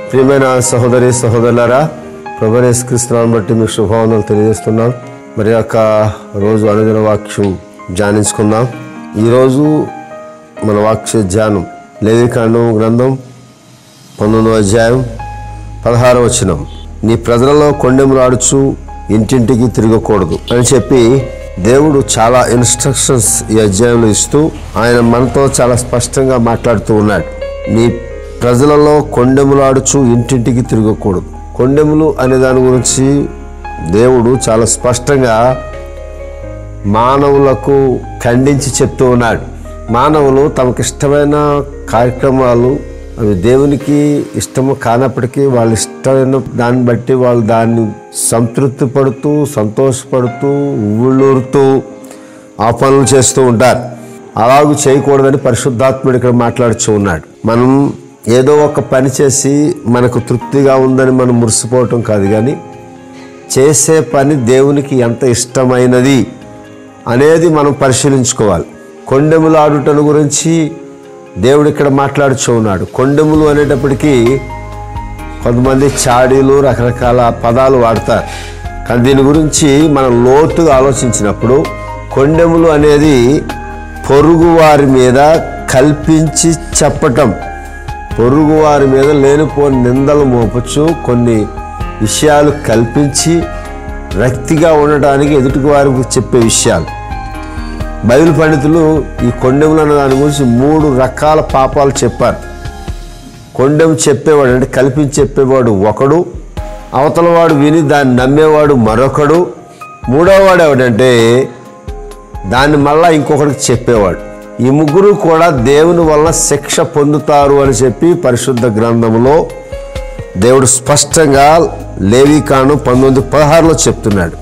ప్రియమైన సహోదరి సహోదరులారా ప్రభనేశ్వరిస్తున్నాను బట్టి మీకు శుభావందనలు తెలియజేస్తున్నాం మరి యొక్క రోజు అనుదిన వాక్యం ధ్యానించుకుందాం ఈరోజు మన వాక్య ధ్యానం లేవికాండం గ్రంథం పంతొమ్మిదవ అధ్యాయం పదహారవ వచనం నీ ప్రజలలో కొండెములాడుచు ఇంటింటికి తిరగకూడదు అని చెప్పి దేవుడు చాలా ఇన్స్ట్రక్షన్స్ ఈ అధ్యాయంలో ఇస్తూ ఆయన మనతో చాలా స్పష్టంగా మాట్లాడుతూ ఉన్నాడు నీ ప్రజలలో కొండెములాడుచు ఇంటింటికి తిరగకూడదు కొండెములు అనే దాని గురించి దేవుడు చాలా స్పష్టంగా మానవులకు ఖండించి చెప్తూ ఉన్నాడు మానవులు తమకిష్టమైన కార్యక్రమాలు అవి దేవునికి ఇష్టము కానప్పటికీ వాళ్ళ ఇష్టమైన దాన్ని బట్టి వాళ్ళు దాన్ని సంతృప్తి పడుతూ సంతోషపడుతూ ఉవ్వుళ్ళూరుతూ ఆ పనులు చేస్తూ ఉంటారు అలాగూ చేయకూడదని పరిశుద్ధాత్ముడు ఇక్కడ మాట్లాడుతూ ఉన్నాడు మనం ఏదో ఒక పని చేసి మనకు తృప్తిగా ఉందని మనం మురిసిపోవటం కాదు కానీ చేసే పని దేవునికి ఎంత ఇష్టమైనది అనేది మనం పరిశీలించుకోవాలి కొండెములాడుటను గురించి దేవుడు ఇక్కడ మాట్లాడుచూ ఉన్నాడు కొండెములు అనేటప్పటికీ కొంతమంది చాడీలు రకరకాల పదాలు వాడతారు కానీ దీని గురించి మనం లోతుగా ఆలోచించినప్పుడు కొండెములు అనేది పొరుగు వారి మీద కల్పించి చెప్పటం పొరుగు వారి మీద లేనిపోని నిందలు మోపచ్చు కొన్ని విషయాలు కల్పించి రక్తిగా ఉండటానికి ఎదుటి వారికి చెప్పే విషయాలు బైబిల్ పండితులు ఈ కొండెములు అన్న దాని గురించి మూడు రకాల పాపాలు చెప్పారు కొండెం చెప్పేవాడు అంటే కల్పించి చెప్పేవాడు ఒకడు అవతలవాడు విని దాన్ని నమ్మేవాడు మరొకడు మూడోవాడు ఎవడంటే దాన్ని మళ్ళా ఇంకొకరికి చెప్పేవాడు ఈ ముగ్గురు కూడా దేవుని వల్ల శిక్ష పొందుతారు అని చెప్పి పరిశుద్ధ గ్రంథంలో దేవుడు స్పష్టంగా లేవికాండం పంతొమ్మిది పదహారులో చెప్తున్నాడు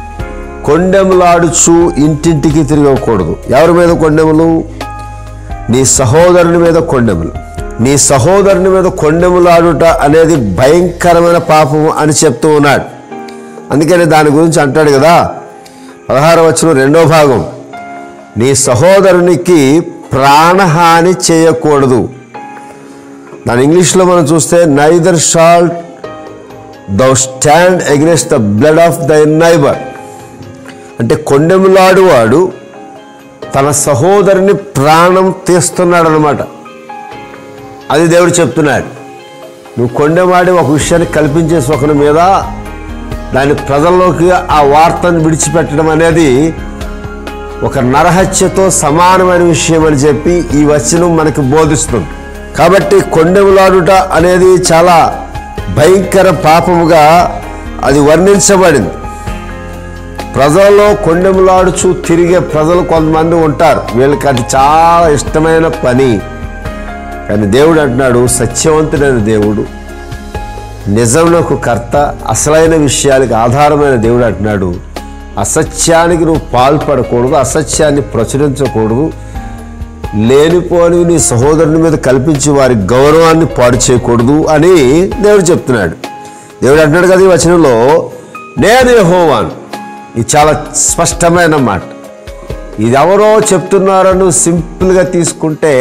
కొండెములాడుచు ఇంటింటికి తిరగకూడదు ఎవరి మీద కొండెములు నీ సహోదరుని మీద కొండెములు నీ సహోదరుని మీద కొండెములాడుట అనేది భయంకరమైన పాపము అని చెప్తూ ఉన్నాడు అందుకని దాని గురించి అంటాడు కదా పదహార వచ్చిన రెండో భాగం నీ సహోదరునికి ప్రాణహాని చేయకూడదు దాని ఇంగ్లీష్లో మనం చూస్తే neither shall thou stand against the blood of thy neighbour అంటే కొండెములాడువాడు తన సహోదరుని ప్రాణం తీస్తున్నాడు అనమాట అది దేవుడు చెప్తున్నాడు నువ్వు కొండెమాడి ఒక విషయాన్ని కల్పించేసి ఒకరి మీద దాని ప్రజల్లోకి ఆ వార్తను విడిచిపెట్టడం అనేది ఒక నరహత్యతో సమానమైన విషయం అని చెప్పి ఈ వచనం మనకు బోధిస్తుంది కాబట్టి కొండెములాడుట అనేది చాలా భయంకర పాపముగా అది వర్ణించబడింది ప్రజల్లో కొండెములాడుచు తిరిగే ప్రజలు కొంతమంది ఉంటారు వీళ్ళకి అది చాలా ఇష్టమైన పని కానీ దేవుడు అంటున్నాడు సత్యవంతుడైన దేవుడు నిజమునకు కర్త అసలైన విషయాలకు ఆధారమైన దేవుడు అంటున్నాడు అసత్యానికి నువ్వు పాల్పడకూడదు అసత్యాన్ని ప్రచురించకూడదు లేనిపోని నీ సహోదరుని మీద కల్పించి వారి గౌరవాన్ని పాడు చేయకూడదు అని దేవుడు చెప్తున్నాడు దేవుడు అంటున్నాడు కదా ఈ వచనంలో నేను యెహోవాను ఇది చాలా స్పష్టమైన మాట ఇది ఎవరో చెప్తున్నారని సింపుల్గా తీసుకుంటే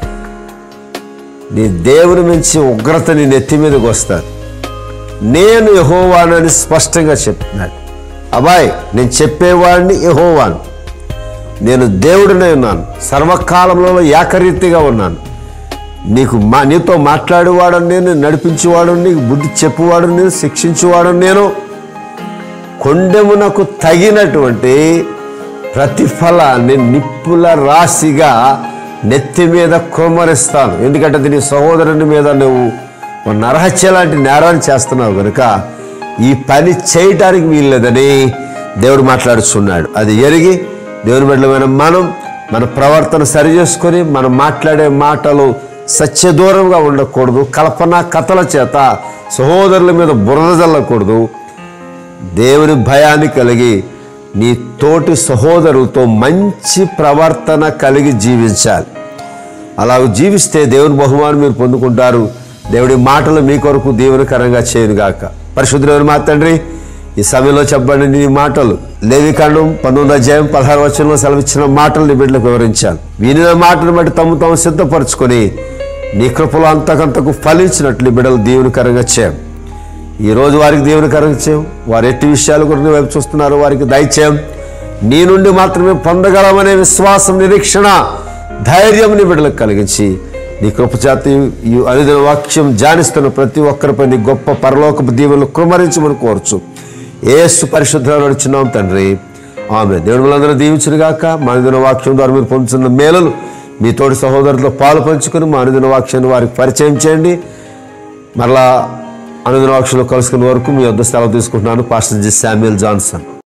నీ దేవుని మించి ఉగ్రత నీ నెత్తి మీదకి వస్తుంది నేను యహోవానని స్పష్టంగా చెప్తున్నాడు అబ్బాయ్ నేను చెప్పేవాడిని యహోవాను నేను దేవుడినే ఉన్నాను సర్వకాలంలో ఏకరీతిగా ఉన్నాను నీకు మా నీతో మాట్లాడేవాడని నేను నడిపించేవాడు నీకు బుద్ధి చెప్పువాడు నేను శిక్షించేవాడు నేను కొండెమునకు తగినటువంటి ప్రతిఫలాన్ని నిప్పుల రాశిగా నెత్తి మీద కుమ్మరిస్తాను ఎందుకంటే అది నీ సహోదరుని మీద నువ్వు ఒక నరహత్య లాంటి నేరాన్ని చేస్తున్నావు కనుక ఈ పని చేయటానికి వీల్లేదని దేవుడు మాట్లాడుతున్నాడు అది ఎరిగి దేవుని బిడ్డలమైన మనం మన ప్రవర్తన సరి చేసుకొని మనం మాట్లాడే మాటలు సత్యదూరంగా ఉండకూడదు కల్పన కథల చేత సహోదరుల మీద బురద జల్లకూడదు దేవుని భయాన్ని కలిగి నీ తోటి సహోదరులతో మంచి ప్రవర్తన కలిగి జీవించాలి అలా జీవిస్తే దేవుని బహుమానం మీరు పొందుకుంటారు దేవుడి మాటలు మీ కొరకు దీవెనకరంగా చేయనుగాక పరిశుద్ధులైన మా తండ్రి ఈ సమయంలో చెప్పబడిన నీ మాటలు లేవికాండం పంతొమ్మిది అధ్యాయం పదహారు వచనంలో సెలవిచ్చిన మాటలు నీ బిడ్డలకు వివరించాను వినిన మాటను బట్టి తమ తాము సిద్ధపరచుకొని నీ కృపలో అంతకంతకు ఫలించినట్లు ఈ బిడ్డలు దీవునికరంగా చేయం ఈరోజు వారికి దేవునికరంగా చేయం వారు ఎట్టి విషయాలు గురించి వైపు చూస్తున్నారు వారికి దయచేయం నీ నుండి మాత్రమే పొందగలమనే విశ్వాసం నిరీక్షణ ధైర్యం నీ బిడ్డలకు కలిగించి నీ కృపచేత ఈ అనుదిన వాక్యం జానిస్తున్న ప్రతి ఒక్కరిపై నీ గొప్ప పరలోకపు దీవులు కృమరించమని కోరచ్చు ఏసు పరిశుద్ధంగా నడుచున్నాం తండ్రి ఆమె దేవుడు మనందరూ దీవించునుగాక మా అనుదిన వాక్యం ద్వారా మీరు పొందుతున్న మేలులు మీ తోటి సహోదరులతో పాలు పంచుకొని మా అనుదిన వాక్యాన్ని వారికి పరిచయం చేయండి మరలా అనుదిన వాక్యంలో కలుసుకునే వరకు మీ వద్ద సెలవు తీసుకుంటున్నాను పాస్టర్ జి శామ్యుల్ జాన్సన్